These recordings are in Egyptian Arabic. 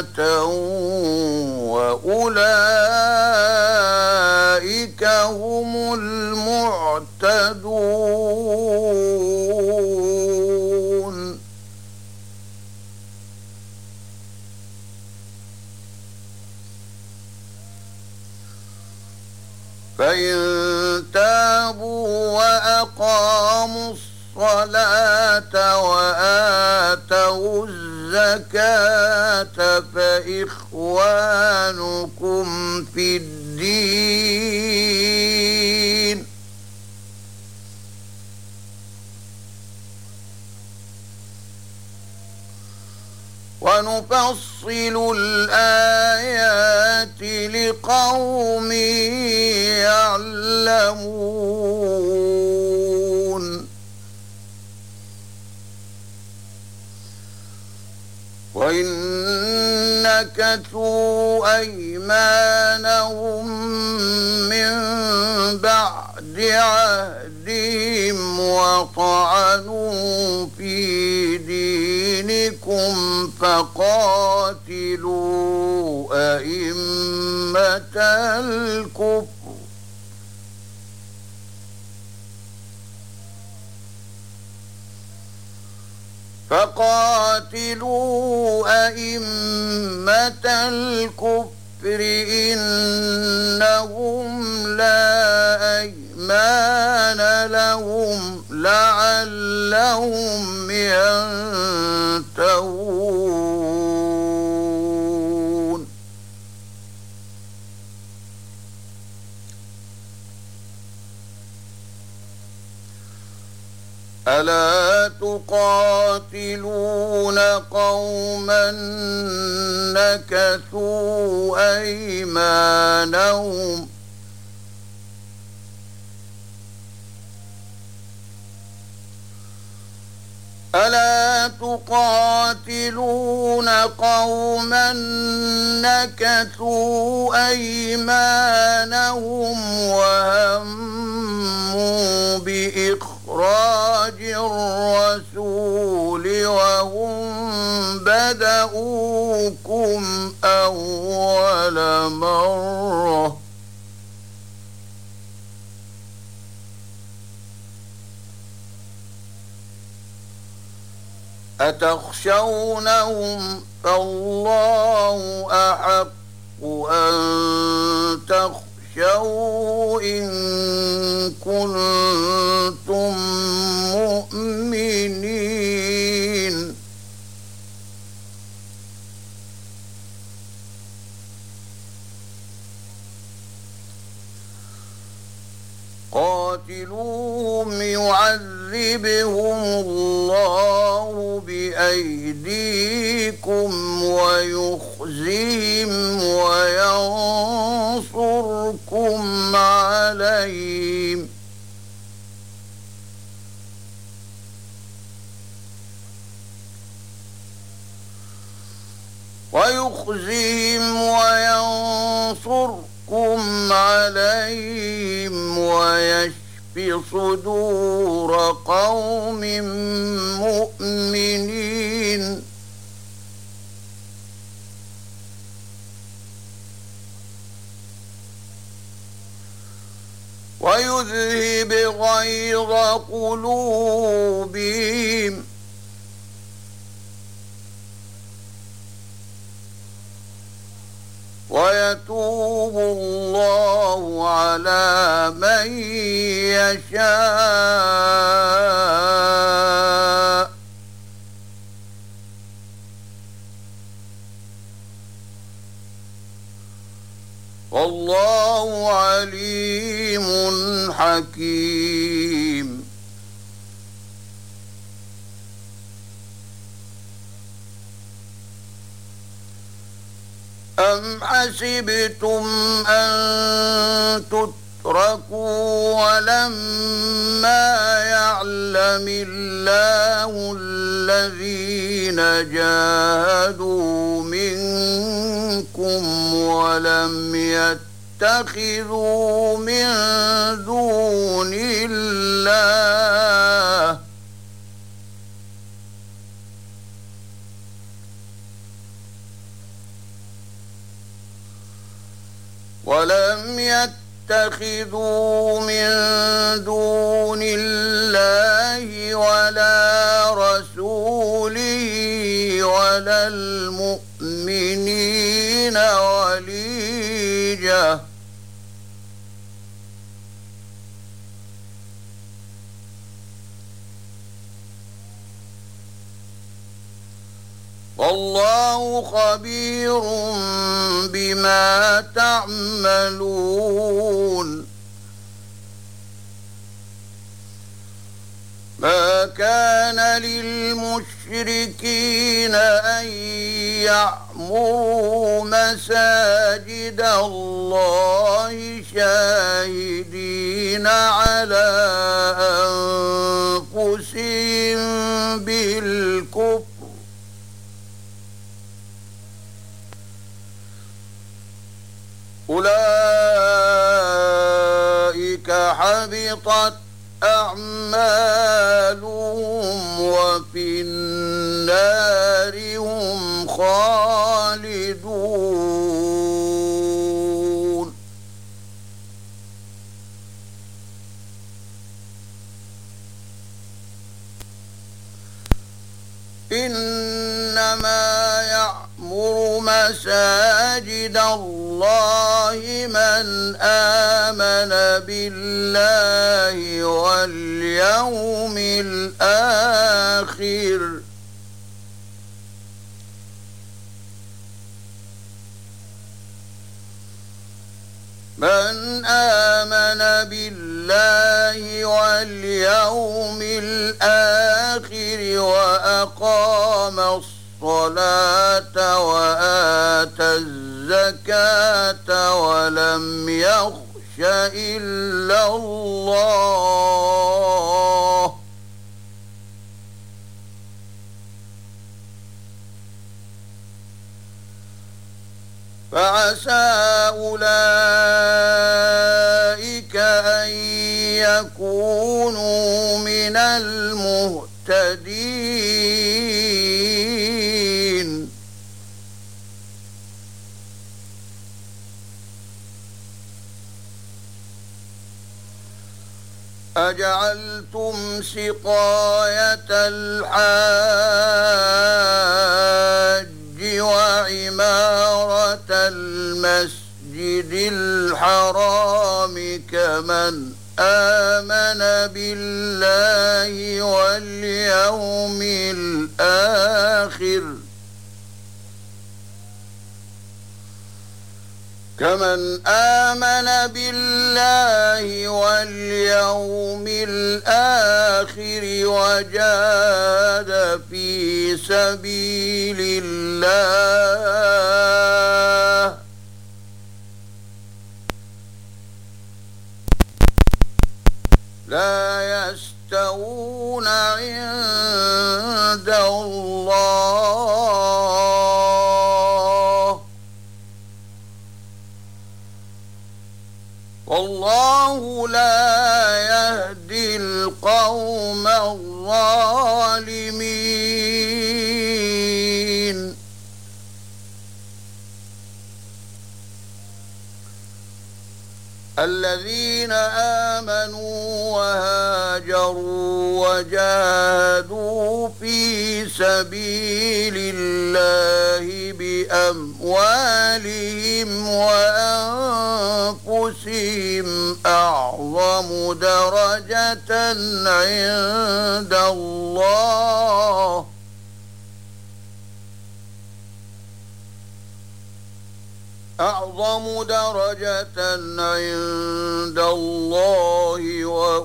وأولئك هم المعتدون فإن تابوا وأقاموا الصلاة وآتوا الزكاة فإخوانكم في الدين ونفصل الآيات لقوم يعلمون وإن نكثوا أيمانهم من بعد عهدهم وطعنوا في دينكم فقاتلوا أئمة الكفر فقاتلوا أئمة الكفر إنهم لا أيمان لهم لعلهم ينتهون ألا تقاتلون قوما نكثوا أيمانهم ألا تقاتلون قوما نكثوا أيمانهم وهموا بإخراج الرسول وهم بدؤوكم أول مرة أتخشونهم فالله أحق أن تخشوا إن كنتم مؤمنين قاتلوهم يعذبهم الله بأيديكم ويخزيهم وينصركم عليهم ويخزيهم وينصركم عليهم ويشفي صدور قوم مؤمنين ويذهب غيظ قلوبهم ويتوب الله على من يشاء والله عليم حكيم أم حسبتم أن تتركوا ولما يعلم الله الذين جاهدوا منكم ولم يتخذوا من دون الله ولم يتخذوا من دون الله ولا رسوله ولا المؤمنين وليجه والله خبير بما تعملون ما كان للمشركين أن يعمروا مساجد الله شاهدين على أنفسهم بالكفر أولئك حبطت أعمالهم وفي النار هم خالدون إنما يعمر مساجد الله من آمن بالله واليوم الآخر من آمن بالله واليوم الآخر وأقام الصلاة وآتى الزكاة ولم يخش إلا الله فعسى أولئك أن يكونوا من المهتدين أجعلتم سقاية الحاج وعمارة المسجد الحرام كمن آمن بالله واليوم الآخر كمن آمن بالله واليوم الآخر وجاد في سبيل الله لا يستوون عند الله والله لا يهدي القوم الظالمين الذين آمنوا وهاجروا وجاهدوا في سبيل الله بأموالهم وأنفسهم أعظم درجة عند الله أعظم درجة عند الله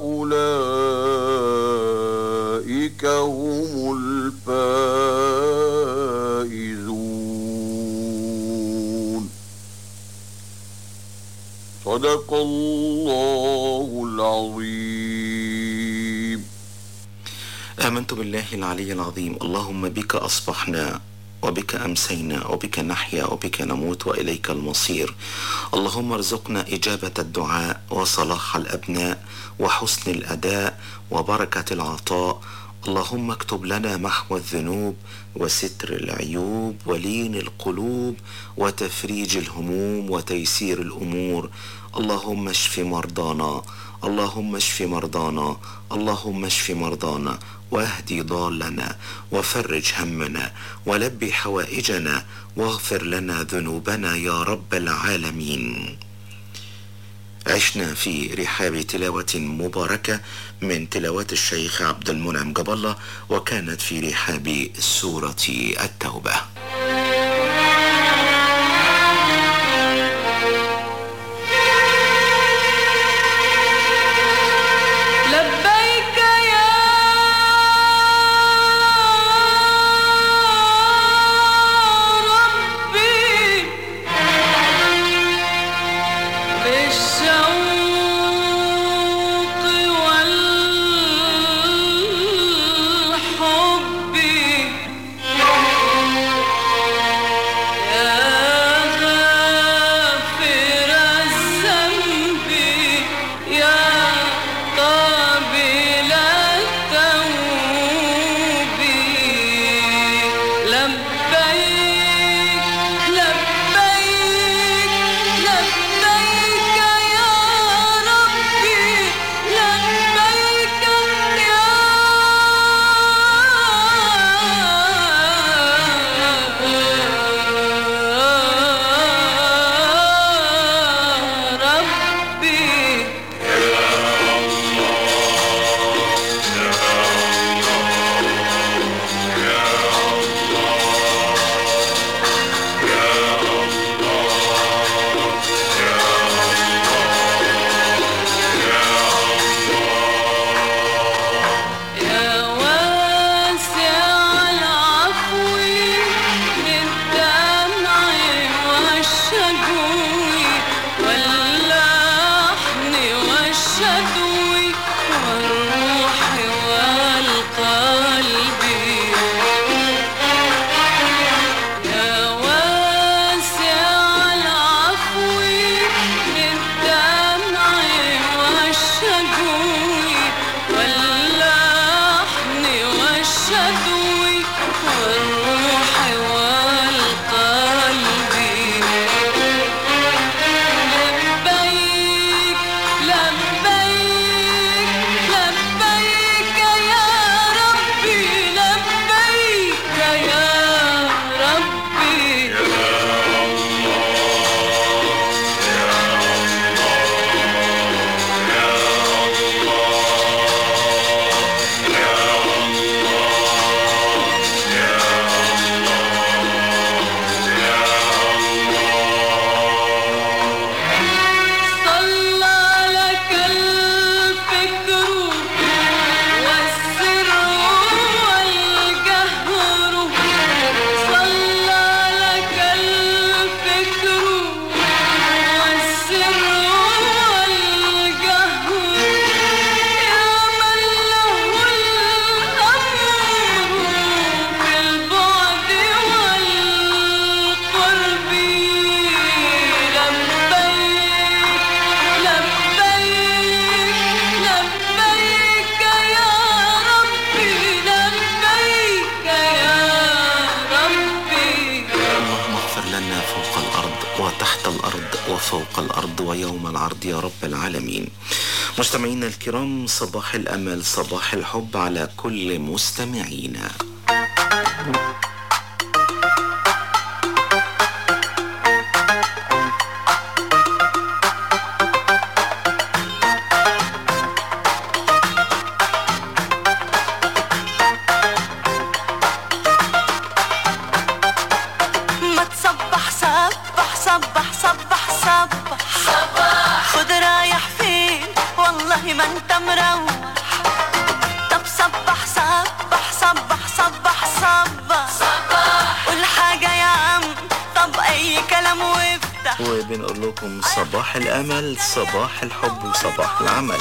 وأولئك هم الفائزون صدق الله العظيم آمنت بالله العلي العظيم اللهم بك أصبحنا وبك أمسينا وبك نحيا وبك نموت وإليك المصير اللهم ارزقنا إجابة الدعاء وصلاح الأبناء وحسن الأداء وبركة العطاء اللهم اكتب لنا محو الذنوب وستر العيوب ولين القلوب وتفريج الهموم وتيسير الامور اللهم اشف مرضانا اللهم اشف مرضانا اللهم اشف مرضانا واهدي ضالنا وفرج همنا ولبي حوائجنا واغفر لنا ذنوبنا يا رب العالمين عشنا في رحاب تلاوة مباركة من تلاوات الشيخ عبد المنعم جبلة وكانت في رحاب سورة التوبة لبيك يا ربي بالشوق والحب يا غافر الذنب يا قابل التوب لبيك لبيك لبيك يا ربي لبيك يا ربي يا واسع العفو للدمع والشجوي واللحن والشدو والروح والقلب يا واسع العفو للدمع والشجوي واللحن والشدو والروح والقلب لبيك لبيك لبيك يا ربي لبيك يا ربي صلى لك الفكر والسر والجهر صلى لك الفكر والسر والجهر يا من له الأمر في البعد والقرب لبيك لبيك لبيك يا ربي لبيك يا ربي اللهم اغفر لنا فوق الأرض وتحت الأرض وفوق الأرض ويوم العرض يا رب العالمين مستمعينا الكرام صباح الأمل صباح الحب على كل مستمعينا ما تصبح صبح صبح صبح صبح صبح خد رايح فين والله ما انت مروح طب صبح صبح صبح صبح صبح صبح قول حاجة يا عم طب أي كلام وافتح وبنقول لكم صباح الأمل صباح الحب وصباح العمل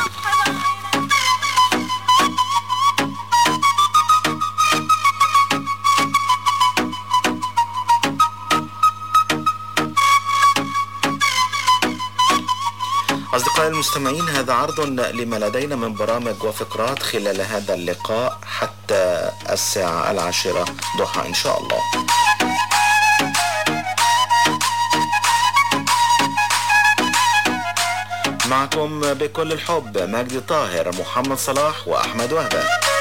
أصدقائي المستمعين هذا عرض لما لدينا من برامج وفقرات خلال هذا اللقاء حتى الساعة العاشرة ضحى إن شاء الله معكم بكل الحب مجدي طاهر محمد صلاح وأحمد وهبة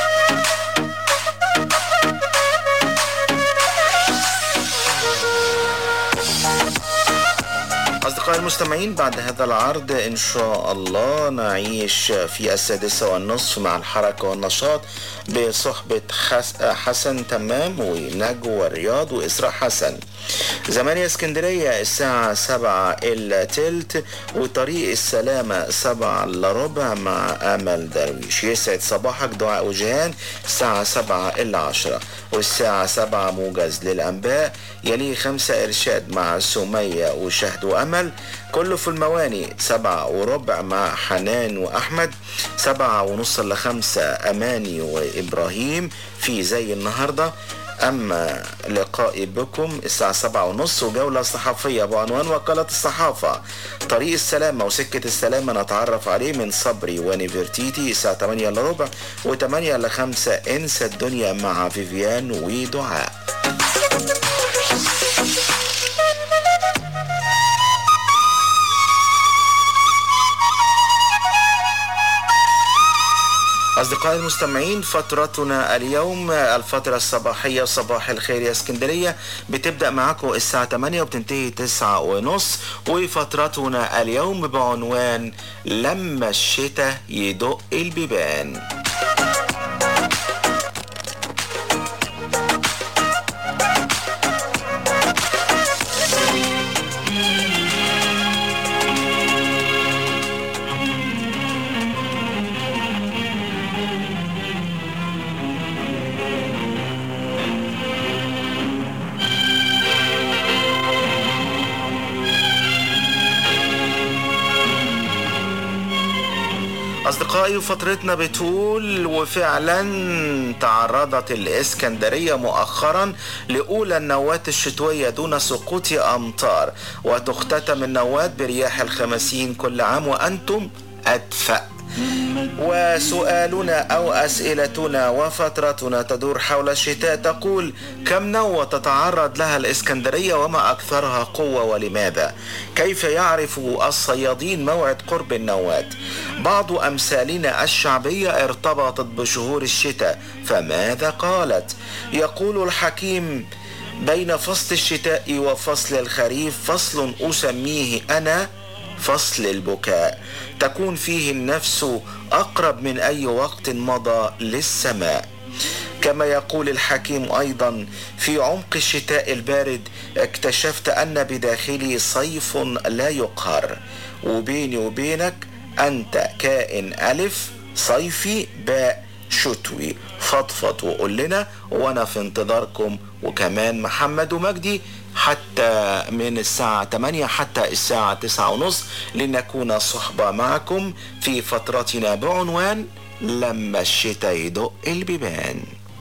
أصدقائي المستمعين بعد هذا العرض إن شاء الله نعيش في السادسة والنصف مع الحركة والنشاط بصحبة حس... حسن تمام ونجوى الرياض وإسراء حسن زمانية اسكندرية الساعة سبعة إلا تلت وطريق السلامة سبعة إلا ربع مع أمل درويش يسعد صباحك دعاء وجهان الساعة سبعة إلا عشرة والساعة سبعة موجز للأنباء يليه خمسة إرشاد مع سمية وشهد وأمل كله في المواني سبعة وربع مع حنان وأحمد سبعة ونص لخمسة أماني وإبراهيم في زي النهاردة أما لقائي بكم الساعة سبعة ونص وجولة صحفية بعنوان وكالة الصحافة طريق السلامة وسكة السلامة نتعرف عليه من صبري ونيفرتيتي الساعة 8 إلا ربع و8 إلا 5 انسى الدنيا مع فيفيان ودعاء أصدقائي المستمعين فترتنا اليوم الفترة الصباحية صباح الخير يا اسكندرية بتبدأ معاكم الساعة 8 وبتنتهي 9 ونص وفترتنا اليوم بعنوان لما الشتاء يدق البيبان أصدقائي فترتنا بتقول وفعلا تعرضت الإسكندرية مؤخرا لأولى النوات الشتوية دون سقوط أمطار وتختتم النوات برياح الخمسين كل عام وأنتم أدفأ وسؤالنا أو أسئلتنا وفترتنا تدور حول الشتاء تقول كم نوة تتعرض لها الإسكندرية وما أكثرها قوة ولماذا كيف يعرف الصيادين موعد قرب النوات بعض أمثالنا الشعبية ارتبطت بشهور الشتاء فماذا قالت يقول الحكيم بين فصل الشتاء وفصل الخريف فصل أسميه أنا فصل البكاء تكون فيه النفس اقرب من اي وقت مضى للسماء كما يقول الحكيم ايضا في عمق الشتاء البارد اكتشفت ان بداخلي صيف لا يقهر وبيني وبينك انت كائن الف صيفي باء شتوي فضفض وقول لنا وانا في انتظاركم وكمان محمد ومجدي حتى من الساعة 8 حتى الساعة 9 ونص لنكون صحبة معكم في فترتنا بعنوان لما الشتاء يدق البيبان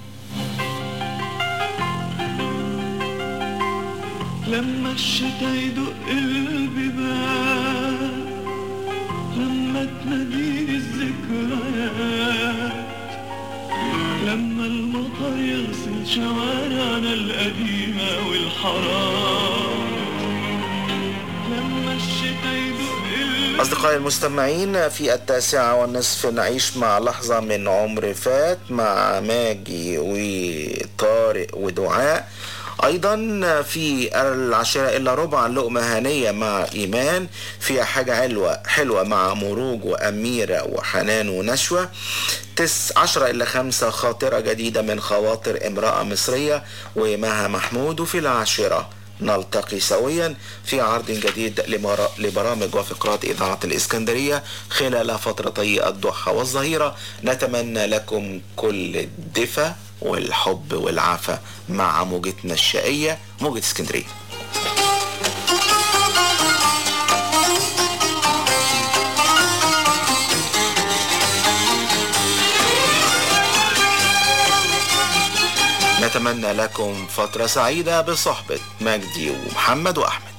لما الشتا يدق البيبان لما تناديني الذكريات لما المطر يغسل شوارعنا القديمة والحرام لما الشتا يدق البيبان أصدقائي المستمعين في التاسعة والنصف نعيش مع لحظة من عمر فات مع ماجي وطارق ودعاء ايضا في العشرة الا ربع لقمة هنية مع ايمان فيها حاجة حلوة حلوة مع مروج واميرة وحنان ونشوة تس عشرة إلا خمسة خاطرة جديدة من خواطر امرأة مصرية ومها محمود وفي العاشرة نلتقي سويا في عرض جديد لمرا- لبرامج وفقرات إذاعة الإسكندرية خلال فترتي الضحى والظهيرة نتمنى لكم كل الدفى والحب والعافى مع موجتنا الشقية موجة اسكندرية نتمنى لكم فترة سعيدة بصحبة مجدي ومحمد وأحمد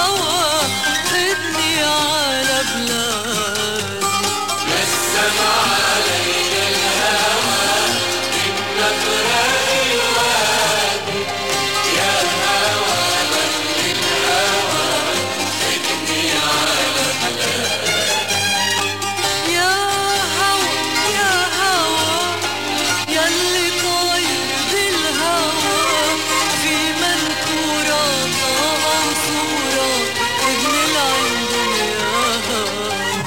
هوا خدني على بلاد يا هوا يا هوا ياللي طاير بالهوا في منكورة طعم صورة ابن العند يا هوا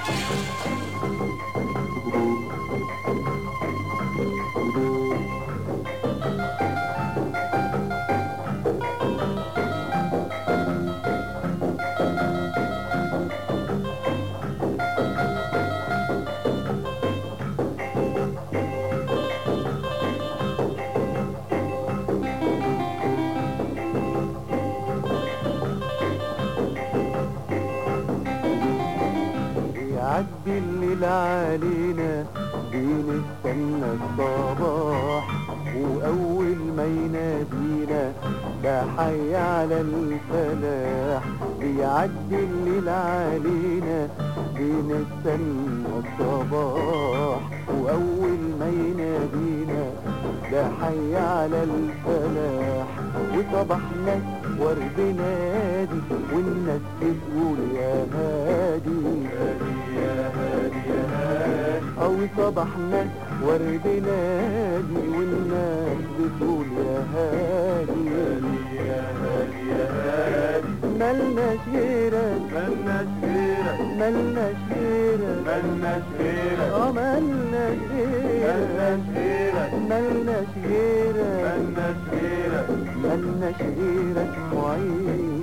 يعدي الليل علينا بنستنى الصباح وأول ما ينادينا ده حي على الفلاح بيعدي الليل علينا بنستنى الصباح وأول ما ينادينا ده حي على الفلاح وصبحنا ورد نادي والناس بتقول يا هادي يا هادي يا هادي أو صبحنا ورد نادي والناس بتقول يا هادي يا هادي يا هادي ملناش غيرك ملناش غيرك ملناش غيرك ملناش غيرك اه ملناش غيرك ملناش غيرك ملناش غيرك ملناش غيرك معين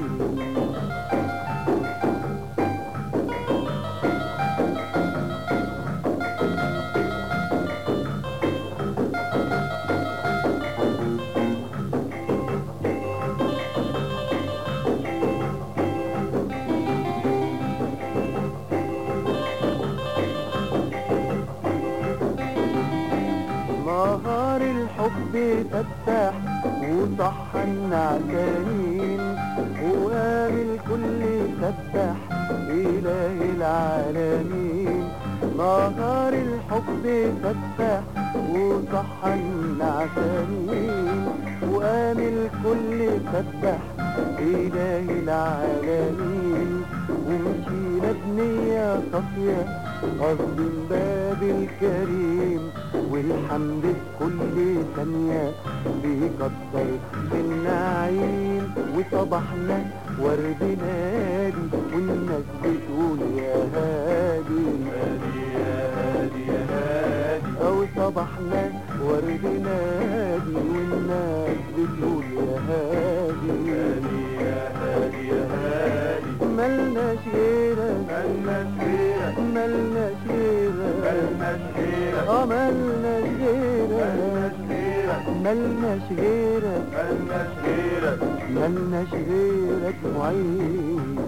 نهار الحب فتح وصح النعسانين وقام الكل سبح إله العالمين نهار الحب فتح وصح النعسانين وقام الكل سبح إله العالمين ومشينا بنية صافية قصد باب الكريم والحمد بكل ثانية بيكتر في النعيم وصبحنا ورد نادي والناس بتقول يا هادي يا هادي يا هادي أو صبحنا ورد نادي والناس بتقول يا هادي يا هادي يا هادي ملناش غيرك ملناش غيرك ملناش غيرك ملناش غيرك اه ملناش غيرك ملناش غيرك ملناش غيرك ملناش غيرك معين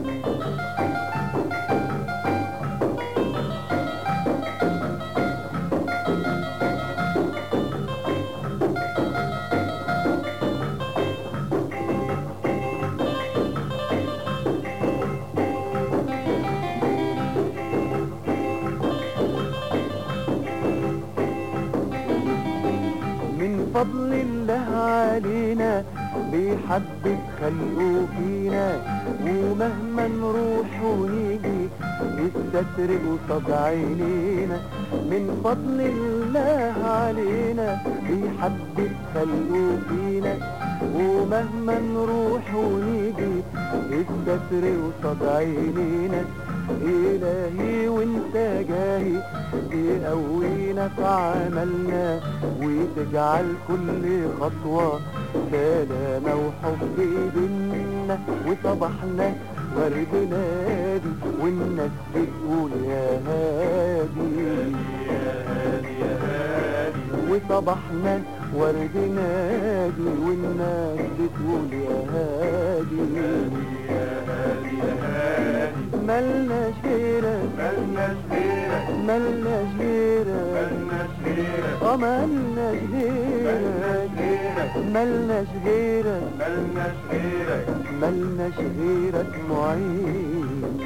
من فضل الله علينا بيحبب خلقه فينا ومهما نروح ونيجي الستر قصاد عينينا من فضل الله علينا بيحبب خلقه فينا ومهما نروح ونيجي الستر قصاد عينينا إلهي وانت جاي تقوينا في عملنا وتجعل كل خطوة سلامة وحب بينا وصبحنا ورد نادي والناس بتقول يا هادي يا هادي يا هادي وصبحنا ورد نادي والناس بتقول يا هادي يا هادي يا هادي ملناش غيرك ملناش غيرك ملناش غيرك ملناش غيرك اه ملناش غيرك ملناش غيرك ملناش غيرك ملناش غيرك معين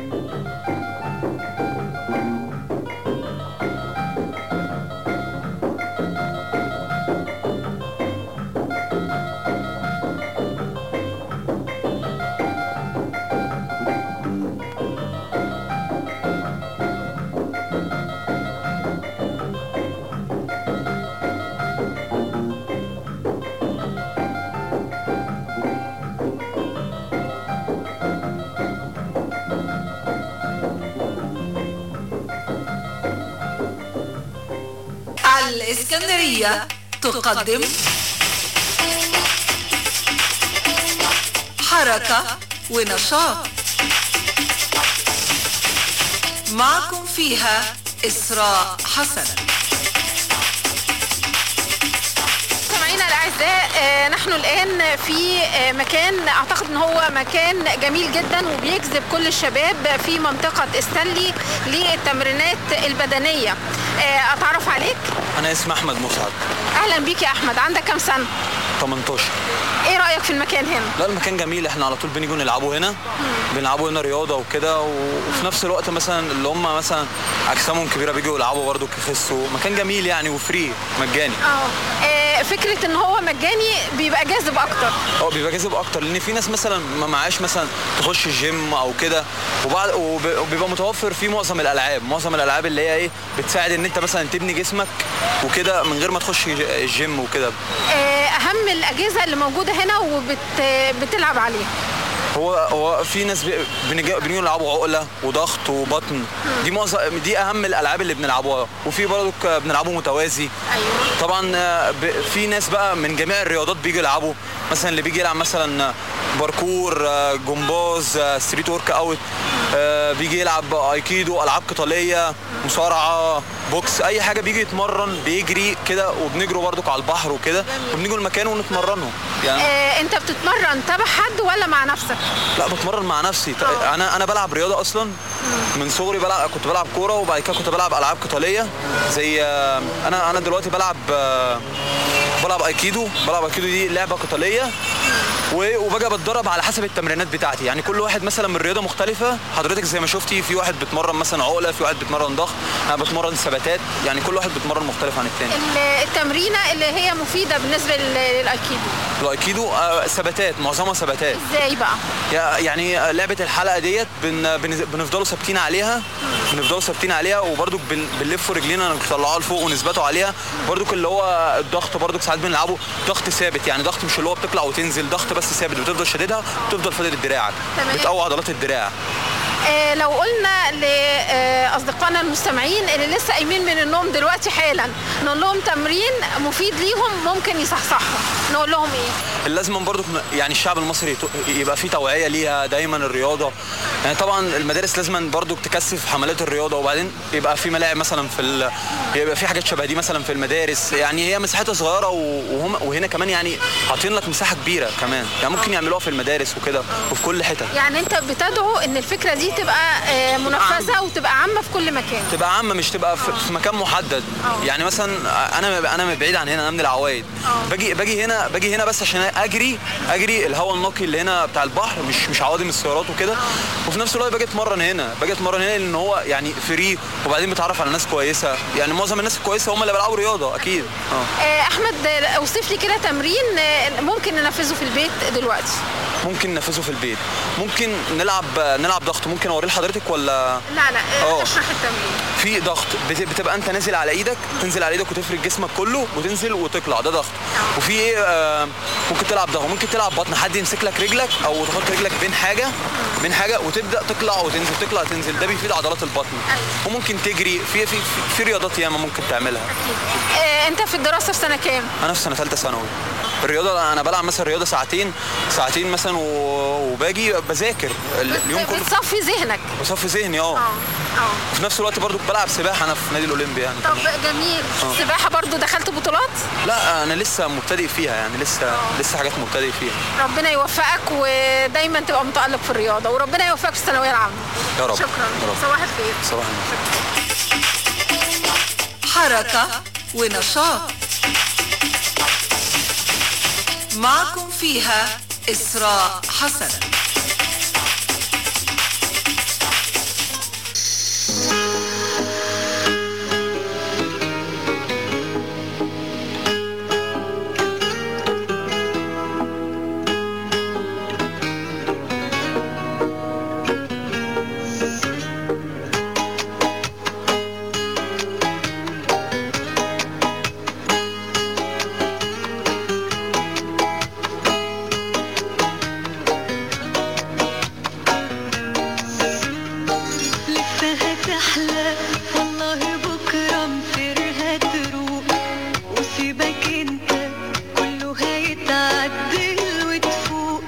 الإسكندرية تقدم حركة ونشاط معكم فيها إسراء حسن مستمعينا الاعزاء آه، نحن الان في آه، مكان اعتقد ان هو مكان جميل جدا وبيجذب كل الشباب في منطقه استانلي للتمرينات البدنيه آه، اتعرف عليك انا اسمي احمد مسعد اهلا بيك يا احمد عندك كام سنه 18 ايه رايك في المكان هنا لا المكان جميل احنا على طول بنيجوا نلعبوا هنا بنلعبوا هنا رياضه وكده و- وفي نفس الوقت مثلا اللي هم مثلا اجسامهم كبيره بيجوا يلعبوا برضو يخسوا مكان جميل يعني وفري مجاني اه آه، فكره ان هو مجاني بيبقى جاذب اكتر اه بيبقى جاذب اكتر لان في ناس مثلا ما معاش مثلا تخش الجيم او كده وبعد وب- وبيبقى متوفر فيه معظم الالعاب معظم الالعاب اللي هي ايه بتساعد ان انت مثلا تبني جسمك وكده من غير ما تخش الجيم وكده آه، اهم الاجهزه اللي موجوده هنا وبتلعب عليها هو هو في ناس بي- بنجي بنيجي نلعبوا عقله وضغط وبطن دي معظم دي اهم الالعاب اللي بنلعبوها وفي برضه بنلعبه متوازي ايوه طبعا آه، ب- في ناس بقى من جميع الرياضات بيجي يلعبوا مثلا اللي بيجي يلعب مثلا باركور آه، جمباز آه، ستريت ورك اوت آه، بيجي يلعب ايكيدو العاب قتاليه مصارعه بوكس اي حاجه بيجي يتمرن بيجري كده وبنجروا برضك على البحر وكده وبنيجوا المكان ونتمرنوا يعني آه، انت بتتمرن تبع حد ولا مع نفسك لا بتمرن مع نفسي انا انا بلعب رياضه اصلا من صغري بلعب كنت بلعب كوره وبعد كده كنت بلعب العاب قتاليه زي آه، انا انا دلوقتي بلعب آه، بلعب ايكيدو بلعب ايكيدو دي لعبه قتاليه و- وباجي بتدرب على حسب التمرينات بتاعتي يعني كل واحد مثلا من رياضه مختلفه حضرتك زي ما شفتي في واحد بيتمرن مثلا عقله في واحد بيتمرن ضغط انا بتمرن ثباتات يعني كل واحد بيتمرن مختلف عن التاني ال- التمرينه اللي هي مفيده بالنسبه لل- للايكيدو الايكيدو آه، ثباتات معظمها ثباتات ازاي بقى يا- يعني لعبه الحلقه ديت بن بن بنفضلوا ثابتين عليها بنفضلوا ثابتين عليها وبرضك بن بنلف رجلينا نطلعوها لفوق ونثبتوا عليها برضك اللي هو الضغط برضك ساعات بنلعبه ضغط ثابت يعني ضغط مش اللي هو بتطلع وتنزل ضغط بس ثابت بتفضل شاددها بتفضل فادد دراعك تمام. بتقوي عضلات الدراع آه، لو قلنا لاصدقائنا المستمعين اللي لسه قايمين من النوم دلوقتي حالا نقول لهم تمرين مفيد ليهم ممكن يصحصحهم نقول لهم ايه لازم برضو يعني الشعب المصري يت- يبقى فيه توعيه ليها دايما الرياضه يعني طبعا المدارس لازم برضو تكثف حملات الرياضه وبعدين يبقى في ملاعب مثلا في ال... يبقى في حاجات شبه دي مثلا في المدارس يعني هي مساحتها صغيره و- وهم وهنا كمان يعني حاطين لك مساحه كبيره كمان يعني ممكن يعملوها في المدارس وكده وفي كل حته يعني انت بتدعو ان الفكره دي تبقى آه، منفذه وتبقى عامه في كل مكان تبقى عامه مش تبقى في, في مكان محدد يعني مثلا انا انا بعيد عن هنا انا من العوايد باجي باجي هنا باجي هنا بس عشان اجري اجري الهواء النقي اللي هنا بتاع البحر مش مش عوادم السيارات وكده وفي نفس الوقت باجي اتمرن هنا باجي اتمرن هنا لان هو يعني فري وبعدين بتعرف على ناس كويسه يعني معظم الناس الكويسه هم اللي بيلعبوا رياضه اكيد اه آه، احمد آه، اوصف لي كده تمرين آه، ممكن ننفذه في البيت دلوقتي ممكن ننفذه في البيت ممكن نلعب نلعب ضغط ممكن اوريه لحضرتك ولا لا لا آه، اه. اشرح التمرين في ضغط بت- بتبقى انت نازل على ايدك تنزل على ايدك وتفرد جسمك كله وتنزل وتطلع ده ضغط وفي ايه آه ممكن تلعب ضغط ممكن تلعب بطن حد يمسك لك رجلك او تحط رجلك بين حاجه بين حاجه وتبدا تطلع وتنزل تطلع تنزل ده بيفيد عضلات البطن وممكن تجري في في في, في رياضات ياما ممكن تعملها آه، انت في الدراسه في سنه كام انا في سنه ثالثه ثانوي الرياضه انا بلعب مثلا رياضه ساعتين ساعتين مثلا و- وباجي بذاكر ال- اليوم كله بتصفي ذهنك بصفي ذهني اه اه اه وفي نفس الوقت برضو بلعب سباحه انا في نادي الاولمبي يعني طب جميل اه. السباحه برضو دخلت بطولات لا انا لسه مبتدئ فيها يعني لسه لسه حاجات مبتدئ فيها ربنا يوفقك ودايما تبقى متالق في الرياضه وربنا يوفقك في الثانويه العامه يا رب شكرا يا رب صباح الخير صباح النور حركة ونشاط معكم فيها إسراء حسن لسه هتحلى والله بكرة مصيرها تروق وسيبك انت كله هيتعدل وتفوق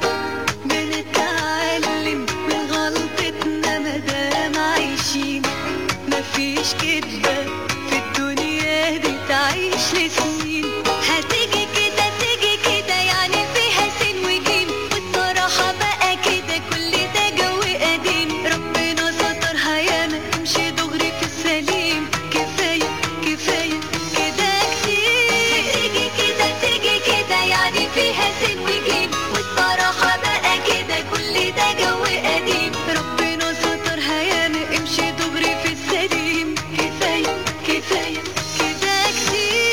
بنتعلم من غلطتنا مادام عايشين مفيش كدبة في الدنيا دي تعيش لسنين هتيجي كده تيجي كده يعني فيها سين وجيم والصراحة بقى كده كل ده جو قديم ربنا سترها ياما امشي دغري في السليم كفاية كفاية كده كتير هتيجي كده تيجي كده يعني فيها سين وجيم والصراحة بقى كده كل ده جو قديم ربنا سترها ياما امشي دغري في السليم كفاية كفاية كده كتير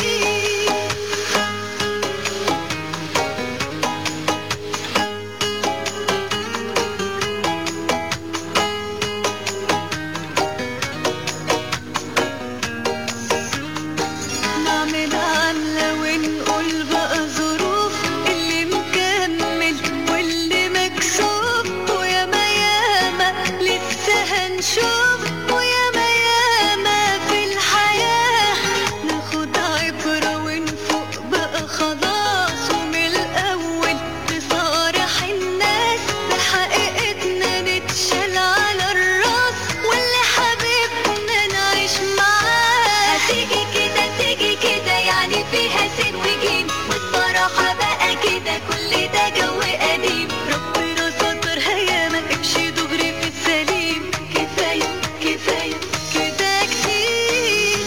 نعمل عاملة ونقول بقى ظروف اللي مكمل واللي مكسوف وياما ياما لسه هنشوف وياما ياما في الحياة ناخد عبرة ونفوق بقى خلاص ومن الأول لصالح الناس بحقيقتنا نتشال على الراس واللي حبيبنا نعيش معاه هتيجي كده تيجي كده يعني فيها سين وجيم والصراحة بقى كده كل ده جو قديم ربنا سترها ياما امشي دغري في السليم كفاية كفاية كده كتير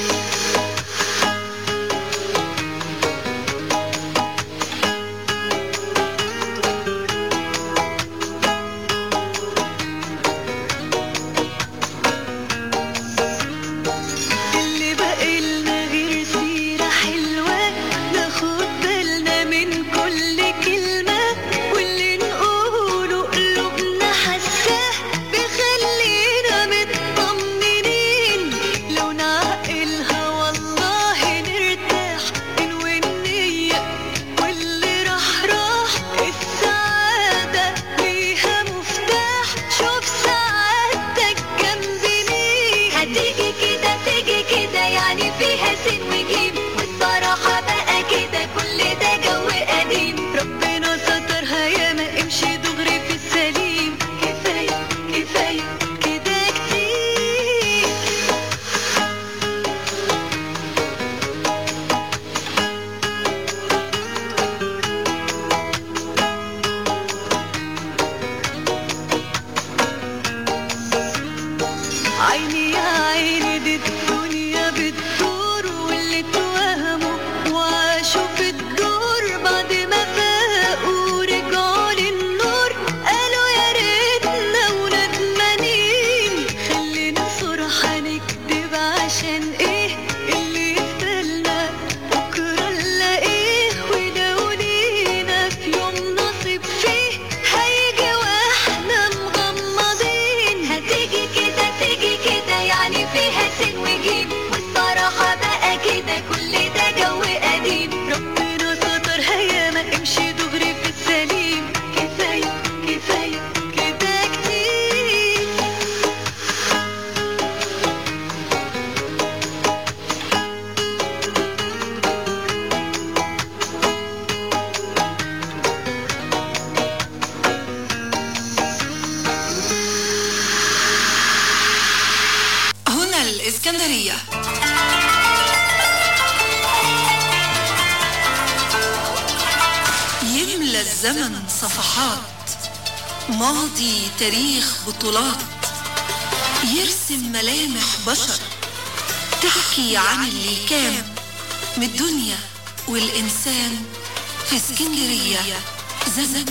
اللي بقالنا غير سيرة حلوة ناخد بالنا من كل كلمة واللي نقوله قلوبنا حاساه بيخلينا مطمنين لو نعقلها والله نرتاح ننوي النية واللي راح راح السعادة ليها مفتاح شوف سعادتك جنب مين هتيجي كده تيجي كده يعني فيها سين وجيم والصراحة بقى كده كل ده جو قديم ربنا سترها ياما امشي دغري في السليم كفاية كفاية كده كتير عيني يا عيني دي الدنيا بتدور واللي اتوهموا وعاشوا في الدور بعد ما فاقوا رجعوا للنور قالوا يا ريتنا وندمانين خلينا صراحة نكدب عشان ايه اللي في بالنا بكرة نلاقيه ولو لينا في يوم نصيب فيه هيجي واحنا مغمضين هتيجي كده تيجي كده يعني فيها سين وجيم والصراحة بقى كده كل ده جو قديم ربنا سترها ياما امشي دغري في السليم كفاية كفاية كده كتير هنا الإسكندرية يملى الزمن صفحات ماضي تاريخ بطولات يرسم ملامح بشر تحكي عن اللي كان من الدنيا والإنسان في اسكندرية زمان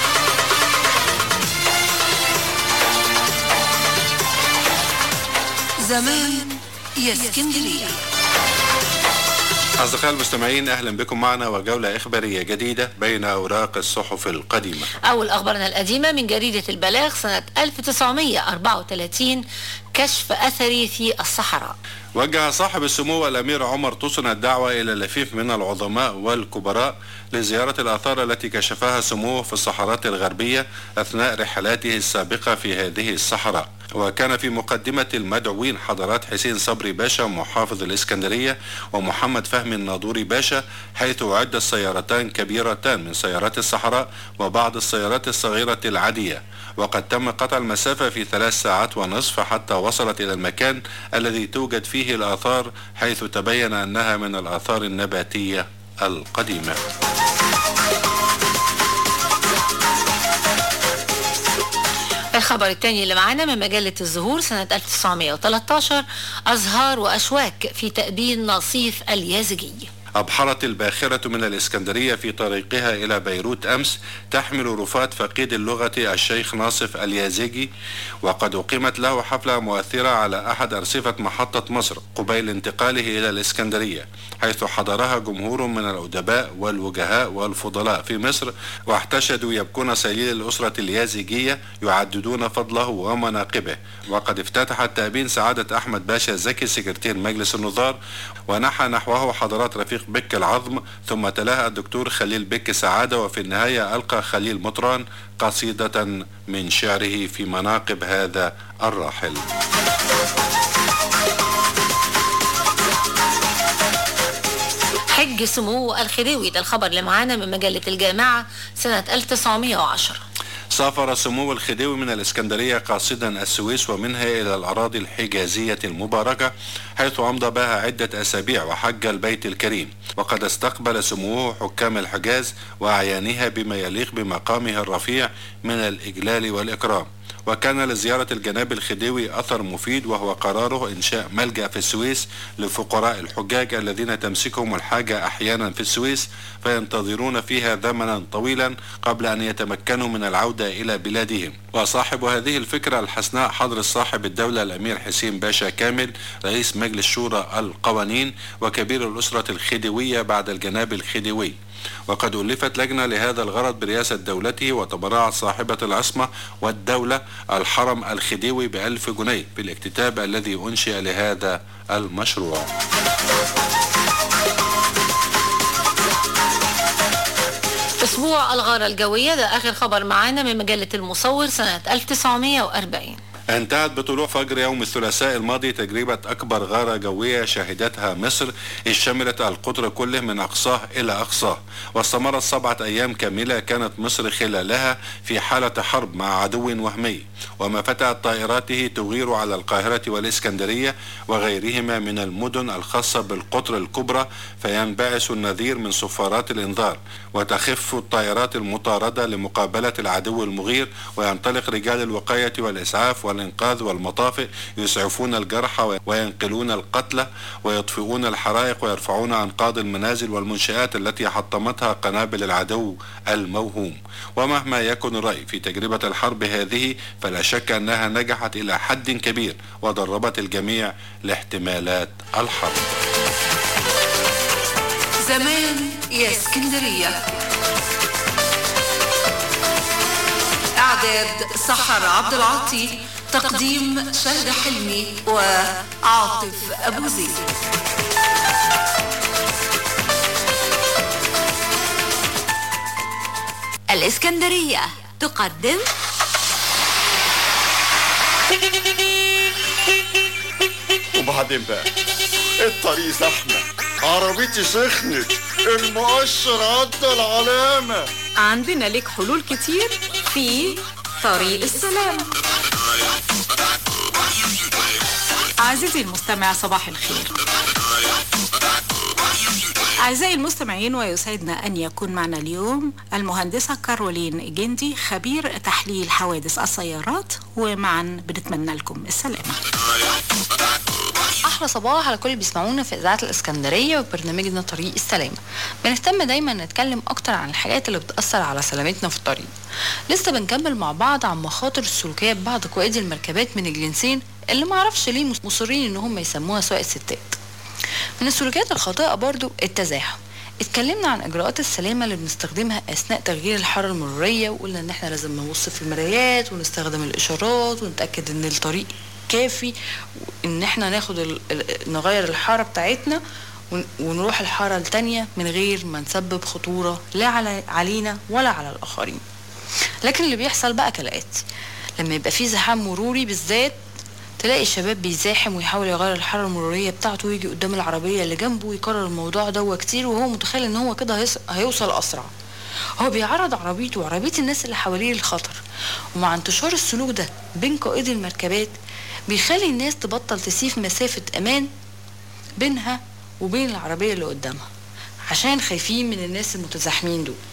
زمان يا اسكندريه أصدقائي المستمعين أهلا بكم معنا وجولة إخبارية جديدة بين أوراق الصحف القديمة أول أخبارنا القديمة من جريدة البلاغ سنة 1934 كشف أثري في الصحراء وجه صاحب السمو الأمير عمر طوسن الدعوة إلى لفيف من العظماء والكبراء لزيارة الآثار التي كشفها سموه في الصحراء الغربية أثناء رحلاته السابقة في هذه الصحراء وكان في مقدمة المدعوين حضرات حسين صبري باشا محافظ الإسكندرية ومحمد فهمي الناظوري باشا حيث أعد السيارتان كبيرتان من سيارات الصحراء وبعض السيارات الصغيرة العادية وقد تم قطع المسافة في ثلاث ساعات ونصف حتى وصلت إلى المكان الذي توجد فيه الآثار حيث تبين أنها من الآثار النباتية القديمة الخبر الثاني اللي معانا من مجلة الزهور سنة 1913 أزهار وأشواك في تأبين نصيف اليازجي أبحرت الباخرة من الإسكندرية في طريقها إلى بيروت أمس تحمل رفات فقيد اللغة الشيخ ناصف اليازجي وقد أقيمت له حفلة مؤثرة على أحد أرصفة محطة مصر قبيل انتقاله إلى الإسكندرية حيث حضرها جمهور من الأدباء والوجهاء والفضلاء في مصر واحتشدوا يبكون سليل الأسرة اليازجية يعددون فضله ومناقبه وقد افتتح التأبين سعادة أحمد باشا زكي سكرتير مجلس النظار ونحى نحوه حضرات رفيق بك العظم ثم تلاها الدكتور خليل بك سعادة وفي النهاية ألقى خليل مطران قصيدة من شعره في مناقب هذا الراحل حج سمو الخديوي ده الخبر اللي معانا من مجلة الجامعة سنة 1910 سافر سمو الخديوي من الإسكندرية قاصدا السويس ومنها إلى الأراضي الحجازية المباركة حيث أمضى بها عدة أسابيع وحج البيت الكريم وقد استقبل سموه حكام الحجاز وأعيانها بما يليق بمقامه الرفيع من الإجلال والإكرام وكان لزيارة الجناب الخديوي أثر مفيد وهو قراره إنشاء ملجأ في السويس لفقراء الحجاج الذين تمسكهم الحاجة أحيانا في السويس فينتظرون فيها زمنا طويلا قبل أن يتمكنوا من العودة إلى بلادهم وصاحب هذه الفكرة الحسناء حضر صاحب الدولة الأمير حسين باشا كامل رئيس مجلس شورى القوانين وكبير الأسرة الخديوية بعد الجناب الخديوي وقد ألفت لجنة لهذا الغرض برئاسة دولته وتبرعت صاحبة العصمة والدولة الحرم الخديوي بألف جنيه بالاكتتاب الذي أنشئ لهذا المشروع أسبوع الغارة الجوية ده آخر خبر معانا من مجلة المصور سنة 1940 انتهت بطلوع فجر يوم الثلاثاء الماضي تجربة أكبر غارة جوية شهدتها مصر إذ شملت القطر كله من أقصاه إلى أقصاه واستمرت سبعة أيام كاملة كانت مصر خلالها في حالة حرب مع عدو وهمي وما فتحت طائراته تغير على القاهرة والإسكندرية وغيرهما من المدن الخاصة بالقطر الكبرى فينبعث النذير من صفارات الإنذار وتخف الطائرات المطاردة لمقابلة العدو المغير وينطلق رجال الوقاية والإسعاف والإنقاذ والمطافئ يسعفون الجرحى وينقلون القتلى ويطفئون الحرائق ويرفعون أنقاض المنازل والمنشآت التي حطمتها قنابل العدو الموهوم ومهما يكن الرأي في تجربة الحرب هذه فلا شك أنها نجحت إلى حد كبير ودربت الجميع لاحتمالات الحرب زمان يا اسكندرية إعداد سحر عبد العاطي تقديم شهد حلمي وعاطف أبو زيد الإسكندرية تقدم وبعدين بقى الطريق زحمة عربيتي سخنت المؤشر عدى العلامة عندنا لك حلول كتير في طريق السلام عزيزي المستمع صباح الخير أعزائي المستمعين ويسعدنا أن يكون معنا اليوم المهندسة كارولين جندي خبير تحليل حوادث السيارات ومعا بنتمنى لكم السلامة احلى صباح على كل اللي بيسمعونا في اذاعه الاسكندريه وبرنامجنا طريق السلامه بنهتم دايما نتكلم اكتر عن الحاجات اللي بتاثر على سلامتنا في الطريق لسه بنكمل مع بعض عن مخاطر السلوكيات بعض قائدي المركبات من الجنسين اللي معرفش ليه مصرين ان هم يسموها سواق الستات من السلوكيات الخاطئه برضو التزاحم اتكلمنا عن اجراءات السلامه اللي بنستخدمها اثناء تغيير الحاره المروريه وقلنا ان احنا لازم نبص في المرايات ونستخدم الاشارات ونتاكد ان الطريق كافي ان احنا ناخد ال... ال- نغير الحاره بتاعتنا ون- ونروح الحاره التانية من غير ما نسبب خطوره لا على علينا ولا على الاخرين لكن اللي بيحصل بقى كالاتي لما يبقى في زحام مروري بالذات تلاقي الشباب بيزاحم ويحاول يغير الحاره المروريه بتاعته ويجي قدام العربيه اللي جنبه ويكرر الموضوع ده كتير وهو متخيل ان هو كده هيص- هيوصل اسرع هو بيعرض عربيته وعربيه الناس اللي حواليه للخطر ومع انتشار السلوك ده بين قائدي المركبات بيخلي الناس تبطل تسيب مسافه امان بينها وبين العربيه اللي قدامها عشان خايفين من الناس المتزاحمين دول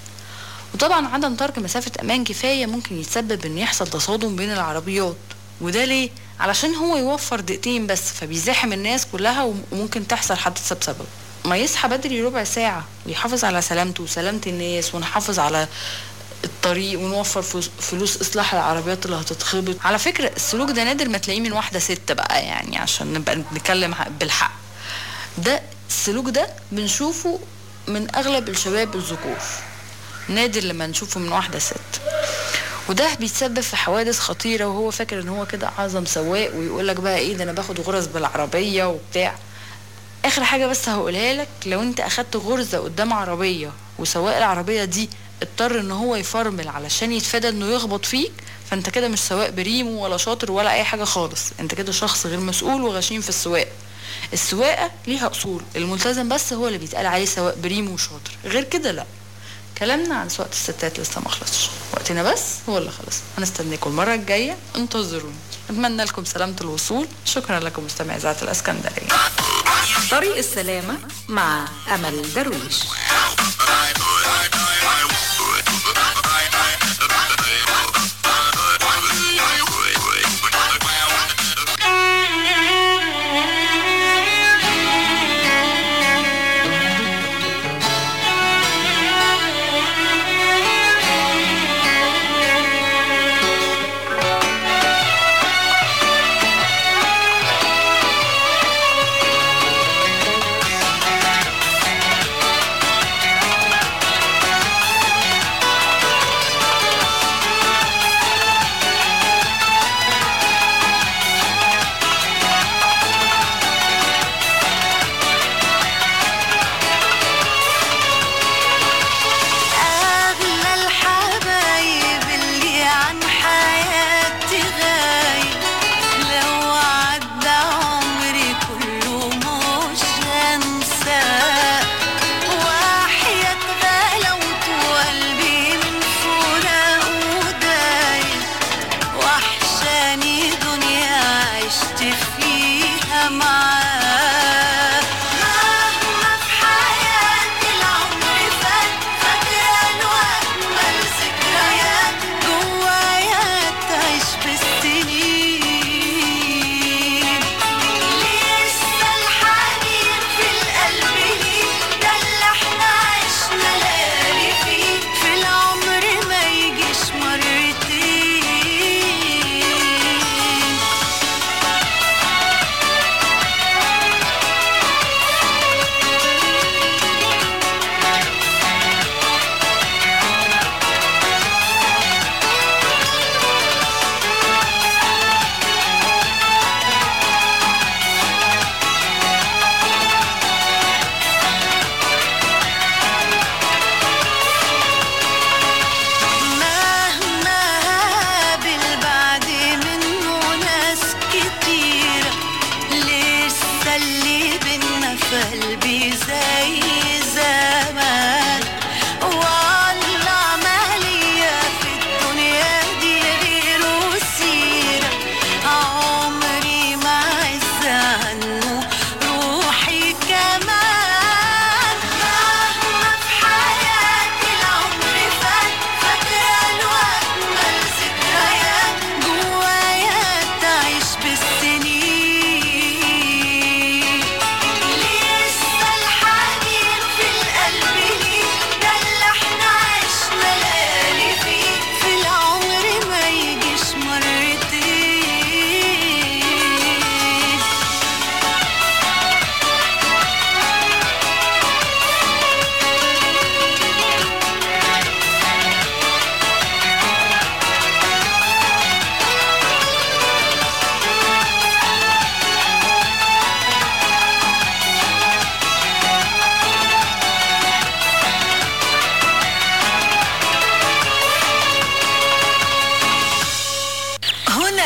وطبعا عدم ترك مسافة أمان كفاية ممكن يتسبب إن يحصل تصادم بين العربيات وده ليه؟ علشان هو يوفر دقيقتين بس فبيزاحم الناس كلها وم- وممكن تحصل حادثة بسببه ما يصحى بدري ربع ساعة ويحافظ على سلامته وسلامة الناس ونحافظ على الطريق ونوفر فلوس- فلوس إصلاح العربيات اللي هتتخبط على فكرة السلوك ده نادر ما تلاقيه من واحدة ست بقى يعني عشان نبقى نتكلم ح- بالحق ده السلوك ده بنشوفه من أغلب الشباب الذكور نادر لما نشوفه من واحدة ست وده بيتسبب في حوادث خطيرة وهو فاكر ان هو كده اعظم سواق ويقول لك بقى ايه ده انا باخد غرز بالعربية وبتاع اخر حاجة بس هقولها لك لو انت اخدت غرزة قدام عربية وسواق العربية دي اضطر ان هو يفرمل علشان يتفادى انه يخبط فيك فانت كده مش سواق بريمو ولا شاطر ولا اي حاجة خالص انت كده شخص غير مسؤول وغشيم في السواقة السواقة ليها اصول الملتزم بس هو اللي بيتقال عليه سواق بريمو وشاطر غير كده لا كلامنا عن سواقة الستات لسه ما خلصش وقتنا بس هو اللي خلص هنستناكم المرة الجاية انتظروني اتمنى لكم سلامة الوصول شكرا لكم مستمعي اذاعة الاسكندرية طريق السلامة مع أمل درويش Thank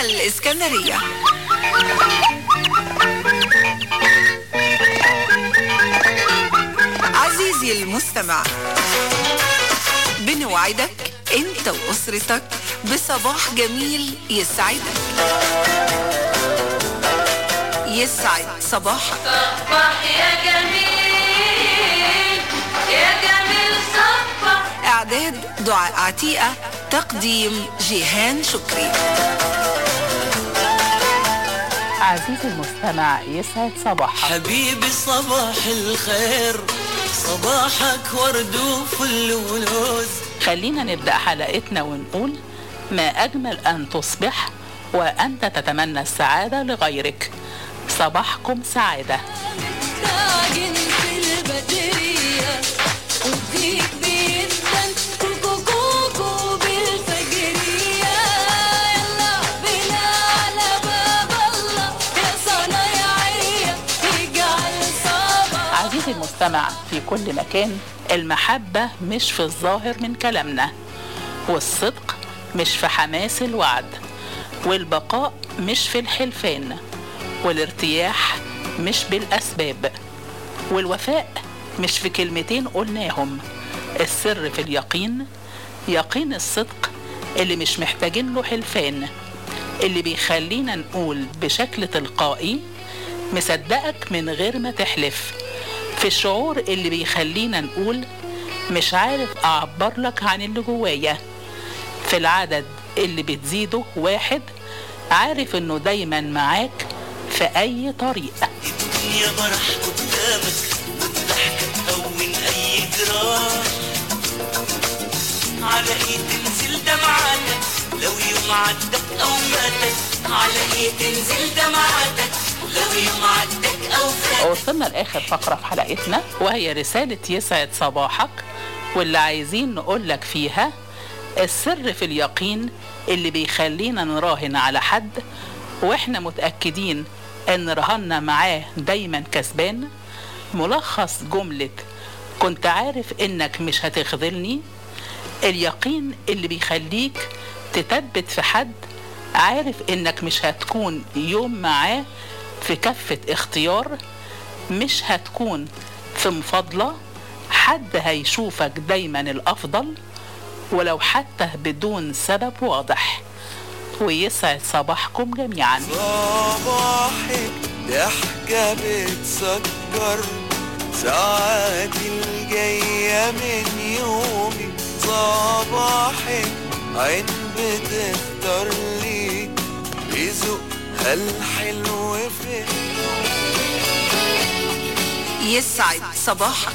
الإسكندرية عزيزي المستمع بنوعدك انت واسرتك بصباح جميل يسعدك يسعد صباحك صبح يا جميل يا جميل صبح اعداد دعاء عتيقة تقديم جيهان شكري عزيزي المستمع يسعد صباحك حبيبي صباح الخير صباحك ورد وفل ولوز خلينا نبدأ حلقتنا ونقول ما أجمل أن تصبح وأنت تتمنى السعادة لغيرك صباحكم سعادة راجل في البدرية وديك بيدن كوكو كوكو بالفجرية يلا بنا على باب الله يا صنايعية يجعل صباح عزيزي المستمع في كل مكان المحبة مش في الظاهر من كلامنا والصدق مش في حماس الوعد والبقاء مش في الحلفان والارتياح مش بالأسباب والوفاء مش في كلمتين قلناهم السر في اليقين يقين الصدق اللي مش محتاجين له حلفان اللي بيخلينا نقول بشكل تلقائي مصدقك من غير ما تحلف في الشعور اللي بيخلينا نقول مش عارف أعبر لك عن اللي جوايا في العدد اللي بتزيده واحد عارف انه دايما معاك في اي طريق يا فرح قدامك والضحكة تهون أي جراح على إيه تنزل دمعاتك لو يوم عدك أو فاتك على إيه تنزل دمعاتك لو يوم عدك أو فاتك وصلنا لاخر فقره في حلقتنا وهي رساله يسعد صباحك واللي عايزين نقول لك فيها السر في اليقين اللي بيخلينا نراهن على حد واحنا متاكدين ان رهنا معاه دايما كسبان ملخص جمله كنت عارف انك مش هتخذلني اليقين اللي بيخليك تثبت في حد عارف انك مش هتكون يوم معاه في كفة اختيار مش هتكون في مفاضلة حد هيشوفك دايما الافضل ولو حتى بدون سبب واضح ويسعد صباحكم جميعا صباحك ضحكة بتسكر ساعاتي الجاية من يومي صباحك عين بتختار لي بذوقها الحلو في يسعد صباحك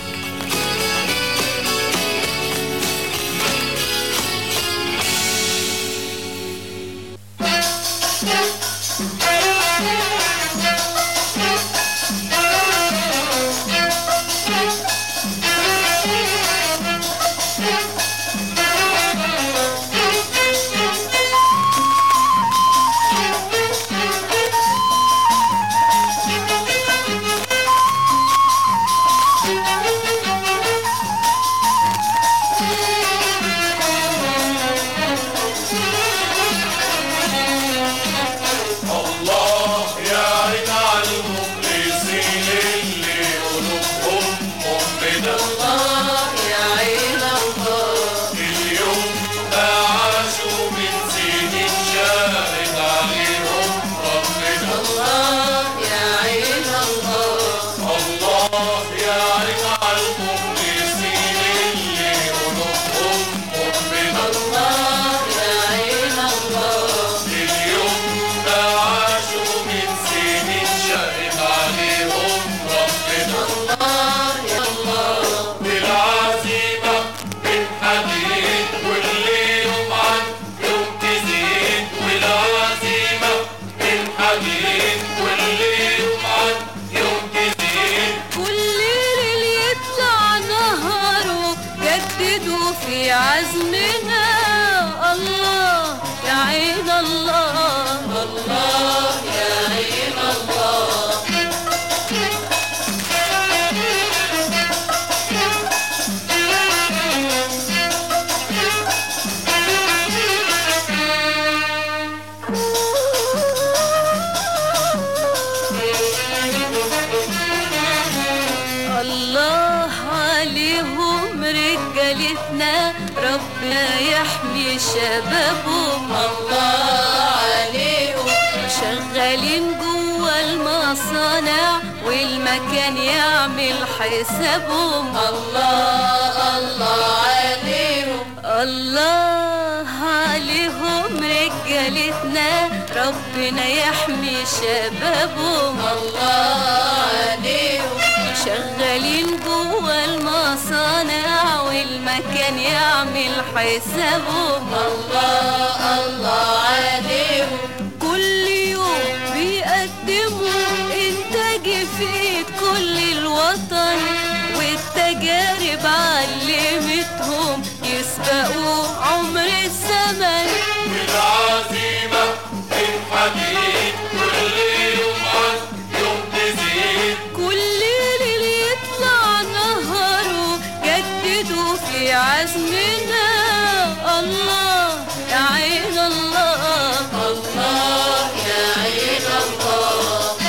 ربنا يحمي شبابهم الله عليهم شغالين جوا المصانع والمكان يعمل حسابهم الله الله عليهم الله عليهم رجالتنا ربنا يحمي شبابهم الله عليهم شغالين جوا المصانع والمكان يعمل حسابهم الله الله عليهم كل يوم بيقدموا انتاج في كل الوطن والتجارب علمتهم يسبقوا عمر الزمن بالعزيمة الحديد كل يوم عن يوم تزيد كل ليل يطلع نهاره جددوا في عزمنا الله يا عين الله الله يا عين الله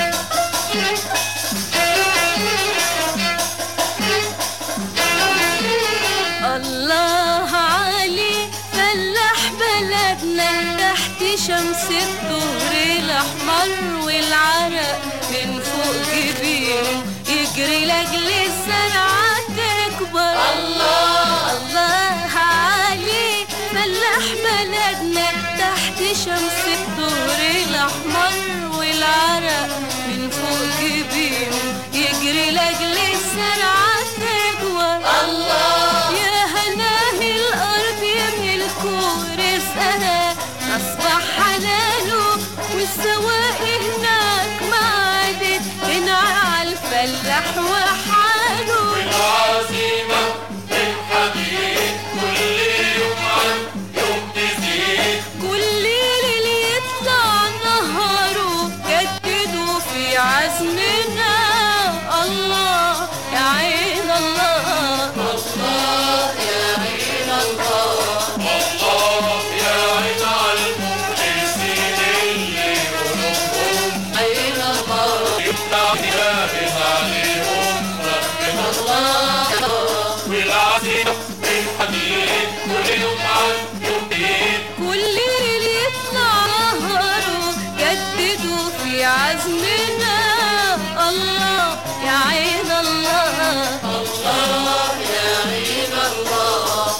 الله علي فلاح بلدنا تحت شمس الظهر الأحمر والعرق من فوق جبينه يجري لأجل الزرعة تكبر الله الله علي فلاح بلدنا تحت شمس الظهر الأحمر والعرق من فوق جبينه يجري لأجل الزرعة تكبر الله يا هناه الأرض يملكوا رزقها أصبح حلاله والسواقي هناك ما عادت تنعى الفلاح وحاله بالعزيمة الحديد كل يوم عن يوم تزيد كل ليل يطلع نهاره جددوا في عزمنا الله يا عين الله الله يا عين الله الله يا عين على المخلصين اللي قلوبهم عين الله يبقى إله عليهم ربنا الله بالعزيمة الحديد كل يوم عن يوم تزيد كل ليل يطلع نهاره جددوا في عزمنا الله يا عين الله الله يا عين الله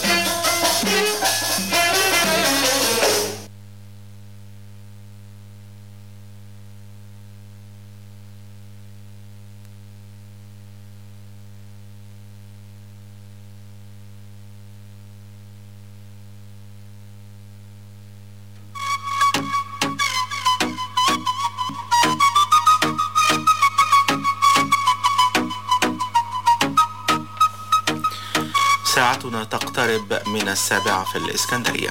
ساعتنا تقترب من السابعة في الإسكندرية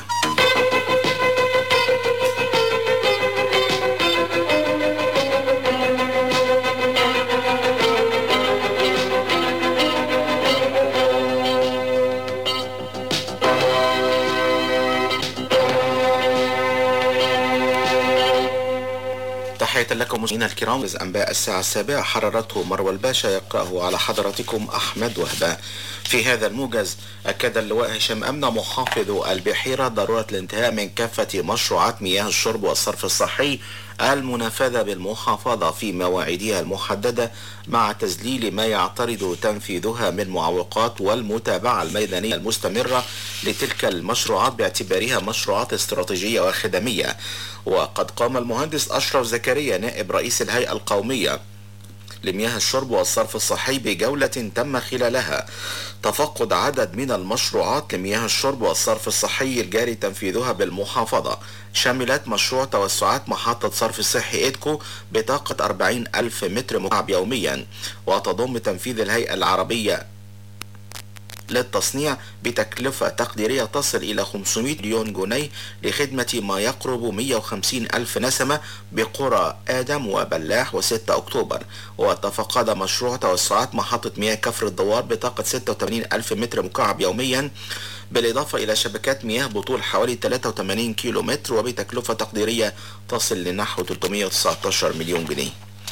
تحية لكم مشاهدينا الكرام جزء أنباء الساعة السابعة حررته مروى الباشا يقرأه على حضراتكم أحمد وهبة في هذا الموجز أكد اللواء هشام أمنة محافظ البحيرة ضرورة الانتهاء من كافة مشروعات مياه الشرب والصرف الصحي المنفذة بالمحافظة في مواعيدها المحددة مع تذليل ما يعترض تنفيذها من معوقات والمتابعة الميدانية المستمرة لتلك المشروعات باعتبارها مشروعات استراتيجية وخدمية وقد قام المهندس أشرف زكريا نائب رئيس الهيئة القومية لمياه الشرب والصرف الصحي بجولة تم خلالها تفقد عدد من المشروعات لمياه الشرب والصرف الصحي الجاري تنفيذها بالمحافظة شملت مشروع توسعات محطة صرف صحي إيدكو بطاقة 40 ألف متر مكعب يوميا وتضم تنفيذ الهيئة العربية للتصنيع بتكلفة تقديرية تصل إلى 500 مليون جنيه لخدمة ما يقرب 150 ألف نسمة بقرى آدم وبلاح و6 أكتوبر وتفقد مشروع توسعات محطة مياه كفر الدوار بطاقة 86 ألف متر مكعب يوميا بالإضافة إلى شبكات مياه بطول حوالي 83 كيلو متر وبتكلفة تقديرية تصل لنحو 319 مليون جنيه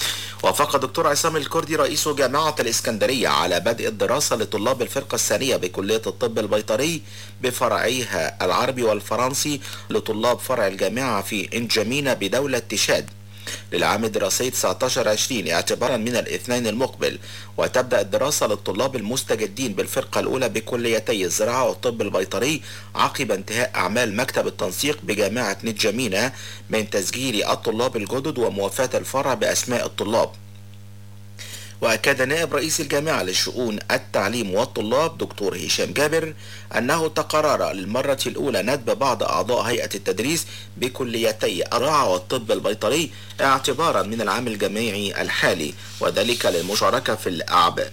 وافق الدكتور عصام الكردي رئيس جامعة الإسكندرية على بدء الدراسة لطلاب الفرقة الثانية بكلية الطب البيطري بفرعيها العربي والفرنسي لطلاب فرع الجامعة في إنجمينا بدولة تشاد للعام الدراسي 19-20 اعتبارا من الاثنين المقبل وتبدأ الدراسة للطلاب المستجدين بالفرقة الأولى بكليتي الزراعة والطب البيطري عقب انتهاء أعمال مكتب التنسيق بجامعة نجمينا من تسجيل الطلاب الجدد وموافاة الفرع بأسماء الطلاب وأكد نائب رئيس الجامعة للشؤون التعليم والطلاب دكتور هشام جابر أنه تقرر للمرة الأولى ندب بعض أعضاء هيئة التدريس بكليتي الرعى والطب البيطري اعتبارا من العام الجامعي الحالي وذلك للمشاركة في الأعباء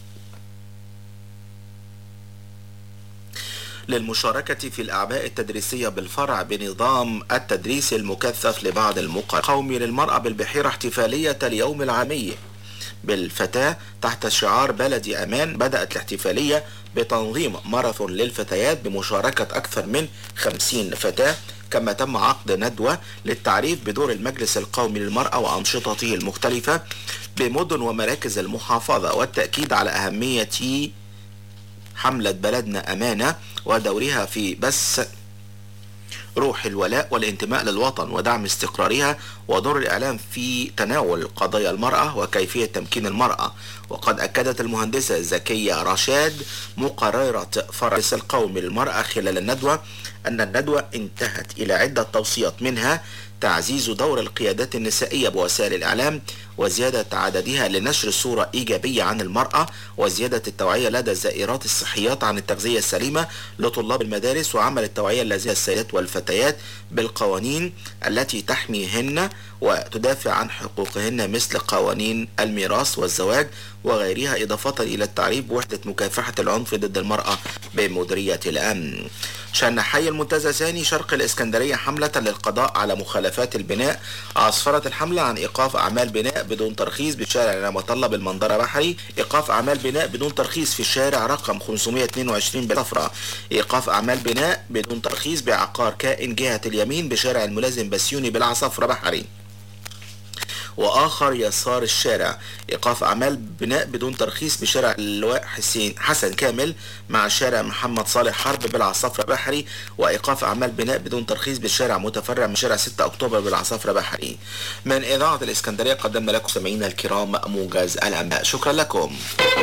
للمشاركة في الأعباء التدريسية بالفرع بنظام التدريس المكثف لبعض المقر قومي للمرأة بالبحيرة احتفالية اليوم العامي بالفتاة تحت شعار بلدي أمان بدأت الاحتفالية بتنظيم ماراثون للفتيات بمشاركة أكثر من 50 فتاة كما تم عقد ندوة للتعريف بدور المجلس القومي للمرأة وأنشطته المختلفة بمدن ومراكز المحافظة والتأكيد على أهمية حملة بلدنا أمانة ودورها في بث روح الولاء والانتماء للوطن ودعم استقرارها ودور الإعلام في تناول قضايا المرأة وكيفية تمكين المرأة وقد أكدت المهندسة زكية رشاد مقررة فرع القومي للمرأة خلال الندوة أن الندوة انتهت إلى عدة توصيات منها تعزيز دور القيادات النسائية بوسائل الإعلام وزيادة عددها لنشر صورة إيجابية عن المرأة وزيادة التوعية لدى الزائرات الصحيات عن التغذية السليمة لطلاب المدارس وعمل التوعية لدى السيدات والفتيات بالقوانين التي تحميهن وتدافع عن حقوقهن مثل قوانين الميراث والزواج وغيرها إضافة إلى التعريف بوحدة مكافحة العنف ضد المرأة بمديرية الأمن شن حي المنتزه ثاني شرق الإسكندرية حملة للقضاء على مخالفات البناء أسفرت الحملة عن إيقاف أعمال بناء بدون ترخيص بشارع نعمة بالمنظرة بحري إيقاف أعمال بناء بدون ترخيص في الشارع رقم 522 بالصفرة إيقاف أعمال بناء بدون ترخيص بعقار كائن جهة اليمين بشارع الملازم بسيوني بالعصفرة بحري واخر يسار الشارع ايقاف اعمال بناء بدون ترخيص بشارع اللواء حسين حسن كامل مع شارع محمد صالح حرب بالعصافرة بحري وايقاف اعمال بناء بدون ترخيص بالشارع متفرع من شارع 6 اكتوبر بالعصافرة بحري من اذاعه الاسكندريه قدمنا لكم سمعينا الكرام موجز الانباء شكرا لكم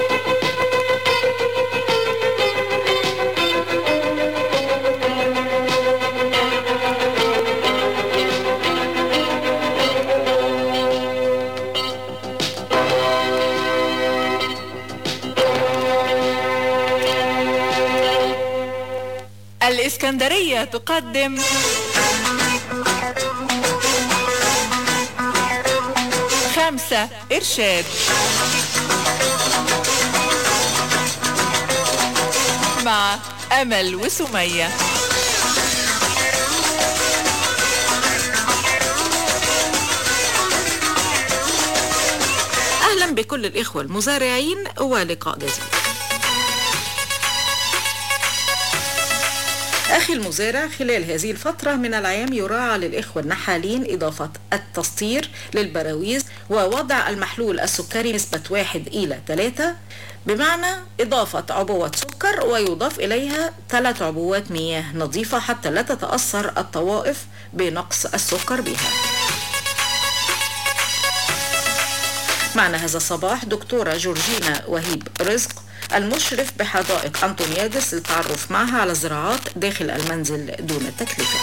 الإسكندرية تقدم خمسة إرشاد مع أمل وسمية أهلا بكل الإخوة المزارعين ولقاء جديد أخي المزارع خلال هذه الفترة من العام يراعى للإخوة النحالين إضافة التسطير للبراويز ووضع المحلول السكري نسبة واحد إلى ثلاثة بمعنى إضافة عبوة سكر ويضاف إليها ثلاث عبوات مياه نظيفة حتى لا تتأثر الطوائف بنقص السكر بها معنا هذا الصباح دكتورة جورجينا وهيب رزق المشرف بحدائق أنطونيادس للتعرف معها على الزراعات داخل المنزل دون التكلفة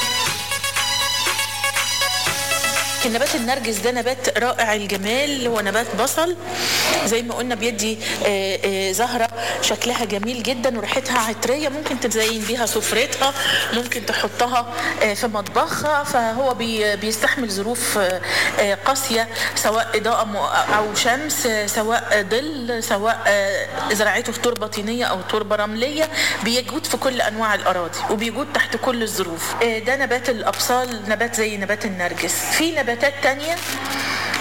نبات النرجس ده نبات رائع الجمال هو نبات بصل زي ما قلنا بيدي آه، آه، زهرة شكلها جميل جدا وريحتها عطرية ممكن تزين بيها سفرتها ممكن تحطها آه، في مطبخها فهو بي- بيستحمل ظروف آه، آه، قاسية سواء إضاءة م- أو شمس آه، سواء ظل سواء آه، زراعته في تربة طينية أو تربة رملية بيجود في كل أنواع الأراضي وبيجود تحت كل الظروف آه، ده نبات الأبصال نبات زي نبات النرجس في نباتات تانية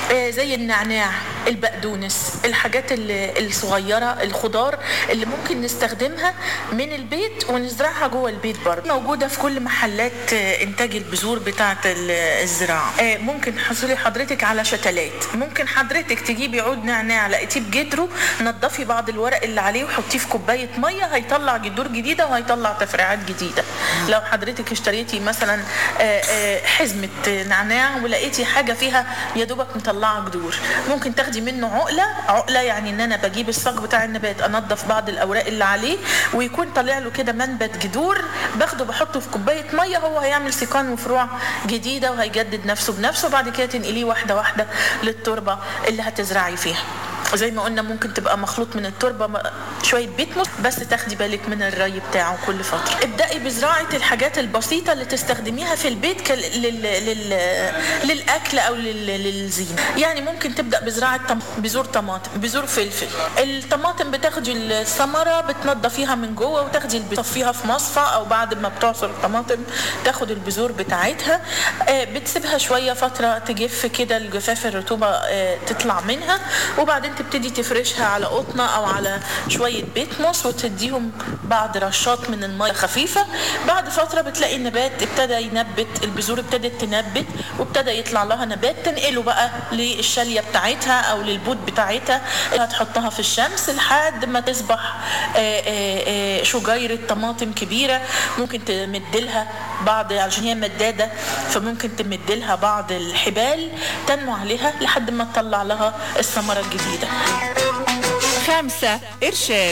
آه، زي النعناع البقدونس الحاجات ال- الصغيرة الخضار اللي ممكن نستخدمها من البيت ونزرعها جوه البيت برضه موجودة في كل محلات آه، إنتاج البذور بتاعة ال- الزراعة آه، ممكن حصلي حضرتك على شتلات ممكن حضرتك تجيبي عود نعناع لقيتيه بجدره نضفي بعض الورق اللي عليه وحطيه في كوباية مية هيطلع جذور جديدة وهيطلع تفريعات جديدة لو حضرتك اشتريتي مثلا آه، آه، حزمة نعناع ولقيتي حاجة فيها يا دوبك مطلعة جذور ممكن تاخدي منه عقلة عقلة يعني ان انا بجيب الصاج بتاع النبات انضف بعض الاوراق اللي عليه ويكون طالع له كده منبت جذور باخده بحطه في كوباية مية هو هيعمل سيقان وفروع جديدة وهيجدد نفسه بنفسه بعد كده تنقليه واحدة واحدة للتربة اللي هتزرعي فيها زي ما قلنا ممكن تبقى مخلوط من التربه م- شويه بيتموس بس تاخدي بالك من الري بتاعه كل فتره ابدأي بزراعه الحاجات البسيطه اللي تستخدميها في البيت كال... لل... لل... للاكل او لل... للزينه يعني ممكن تبدا بزراعه طم... بذور طماطم بذور فلفل الطماطم بتاخدي الثمره بتنضفيها من جوه وتاخدي الب- تصفيها في مصفى او بعد ما بتعصر الطماطم تاخد البذور بتاعتها آه، بتسيبها شويه فتره تجف كده الجفاف الرطوبه آه، تطلع منها وبعدين تبتدي تفرشها على قطنه او على شويه بيتموس وتديهم بعض رشات من الميه خفيفه بعد فتره بتلاقي النبات ابتدى ينبت البذور ابتدت تنبت وابتدى يطلع لها نبات تنقله بقى للشاليه بتاعتها او للبوت بتاعتها اللي هتحطها في الشمس لحد ما تصبح آه، آه، آه، شجيره طماطم كبيره ممكن تمدلها بعض عشان هي مداده فممكن تمدلها بعض الحبال تنمو عليها لحد ما تطلع لها الثمره الجديده خمسة إرشاد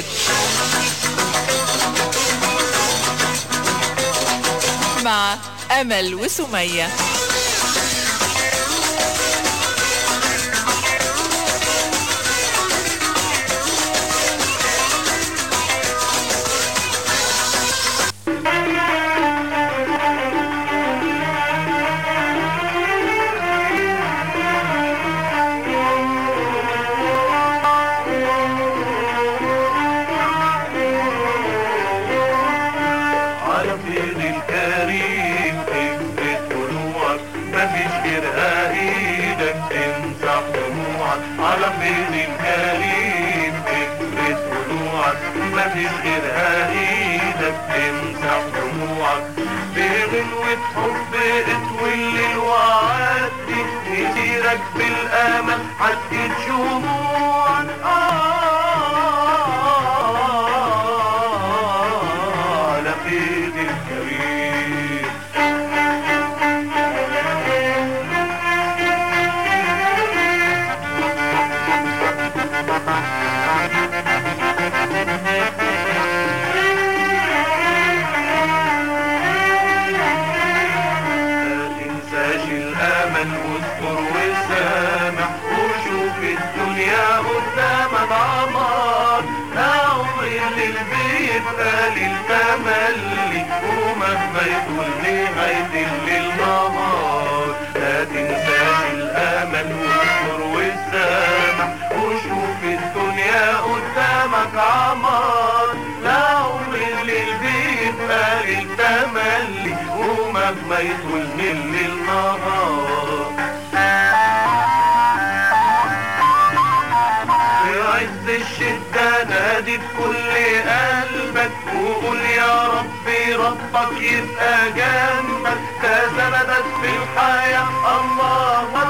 مع أمل وسمية على خير الكريم تكبت طلوعك مفيش غيرها ايدك تمسح دموعك على خير الكريم تكبت طلوعك مفيش غيرها ايدك تمسح دموعك بغنوة حب اطوي الليل وعدي يسيرك بالامل عدي شموعك على خير الكريم ما تنساش الامل واذكر وسامح وشوف الدنيا قدامك عمار لا عمر اللي بيبقى للتملي ومهما يطول نهاية الليل نهار لا تنساش الامل واذكر وسامح وشوف الدنيا قدامك عمار لا عمر اللي بيبقى للتملي ومهما يطول من الليل نهار في عز الشدة نادي بكل قلبك وقول يا ربي ربك يبقى جنبك ده سندك في الحياة الله